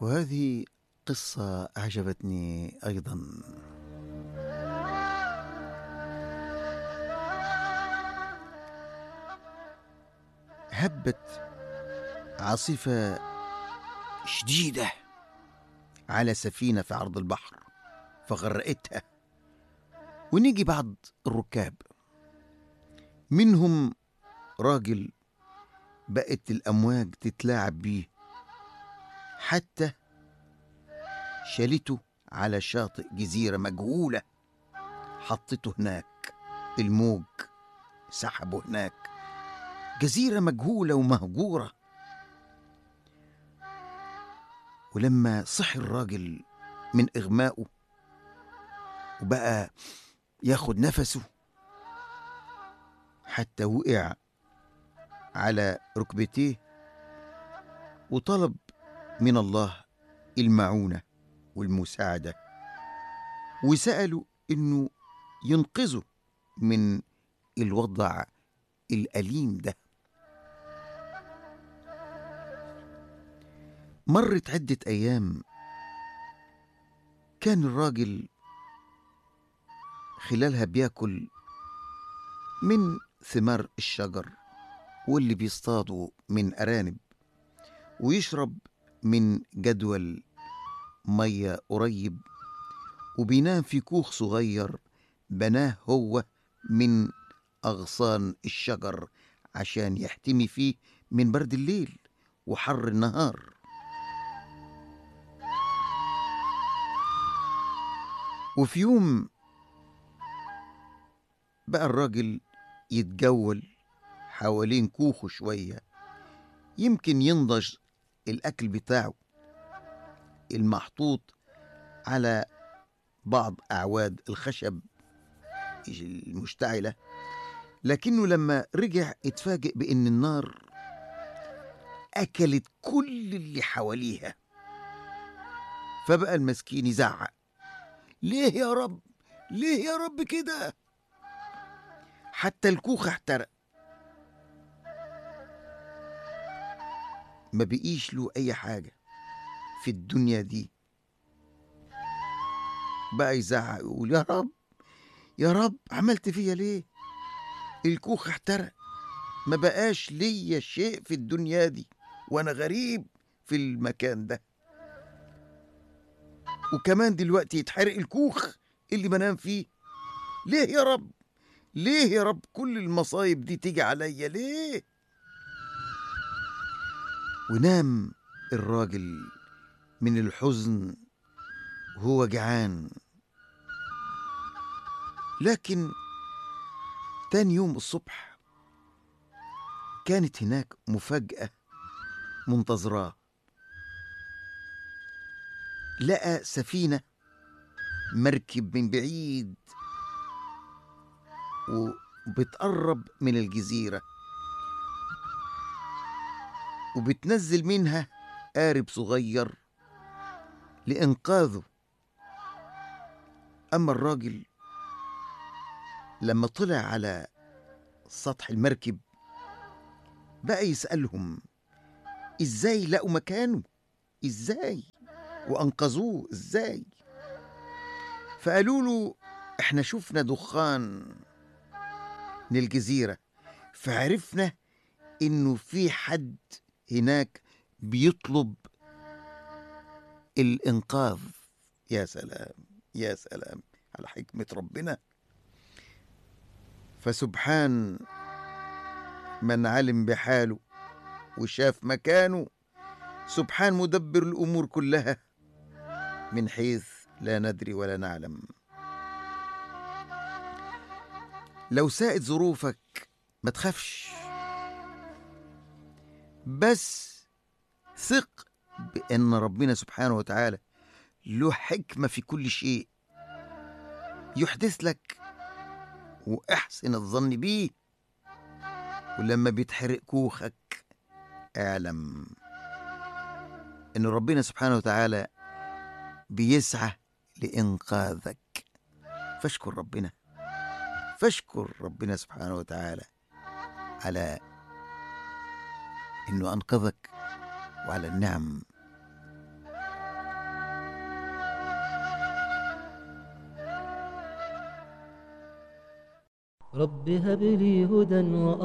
وهذه قصة أعجبتني أيضا هبت عاصفة شديدة على سفينة في عرض البحر فغرقتها ونيجي بعض الركاب منهم راجل بقت الأمواج تتلاعب بيه حتى شالته على شاطئ جزيرة مجهولة حطته هناك الموج سحبه هناك جزيرة مجهولة ومهجورة ولما صحي الراجل من إغمائه وبقى ياخد نفسه حتى وقع على ركبتيه وطلب من الله المعونة والمساعدة وسأله إنه ينقذه من الوضع الأليم ده مرت عدة أيام كان الراجل خلالها بياكل من ثمار الشجر واللي بيصطادوا من أرانب ويشرب من جدول مية قريب وبينام في كوخ صغير بناه هو من أغصان الشجر عشان يحتمي فيه من برد الليل وحر النهار وفي يوم بقى الراجل يتجول حوالين كوخه شوية يمكن ينضج الأكل بتاعه المحطوط على بعض أعواد الخشب المشتعلة لكنه لما رجع اتفاجئ بأن النار أكلت كل اللي حواليها فبقى المسكين يزعق ليه يا رب ليه يا رب كده حتى الكوخ احترق ما بقيش له أي حاجة في الدنيا دي بقى يزعق يقول يا رب يا رب عملت فيا ليه الكوخ احترق ما بقاش ليا شيء في الدنيا دي وانا غريب في المكان ده وكمان دلوقتي يتحرق الكوخ اللي بنام فيه ليه يا رب ليه يا رب كل المصايب دي تيجي عليا ليه ونام الراجل من الحزن وهو جعان لكن تاني يوم الصبح كانت هناك مفاجأة منتظراه لقى سفينة مركب من بعيد وبتقرب من الجزيرة وبتنزل منها قارب صغير لإنقاذه أما الراجل لما طلع على سطح المركب بقى يسألهم إزاي لقوا مكانه إزاي وأنقذوه إزاي فقالوا له إحنا شفنا دخان من الجزيرة فعرفنا إنه في حد هناك بيطلب الإنقاذ يا سلام يا سلام على حكمة ربنا فسبحان من علم بحاله وشاف مكانه سبحان مدبر الأمور كلها من حيث لا ندري ولا نعلم لو ساءت ظروفك ما تخافش بس ثق بأن ربنا سبحانه وتعالى له حكمة في كل شيء يحدث لك واحسن الظن بيه ولما بيتحرق كوخك اعلم ان ربنا سبحانه وتعالى بيسعى لانقاذك فاشكر ربنا فاشكر ربنا سبحانه وتعالى على انه انقذك وعلى النعم رب هب لي هدى